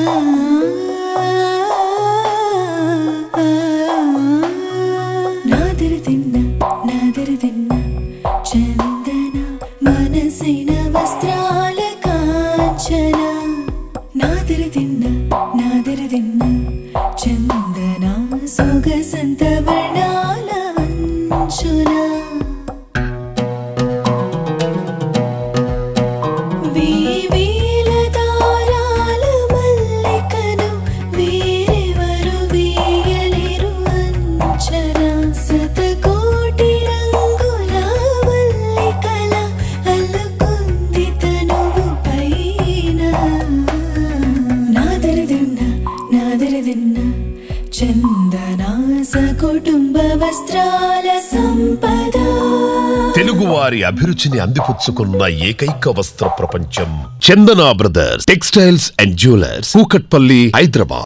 నాదిరి తిన్న నాదిరి తిన్న చందన మనసైన వస్త్రాల కాంచన నాదిరి తిన్న నాదిరి తిన్న చందన సొగసంత వర్ణాల అంచున వేవేల దారాల మల్లికను వేరెవరు వేయలేరు అంచన శతకోటి రంగుల మల్లికల అల్లుకుంది తనువు పైన నాదరిదిన్న నాదరిదిన్న చందనాస కుటుంబ వస్త్రాల సంపద తెలుగువారి అభిరుచిని అందిపుచ్చుకున్న ఏకైక వస్త్ర ప్రపంచం Chandana brothers textiles and jewellers Kukatpally Hyderabad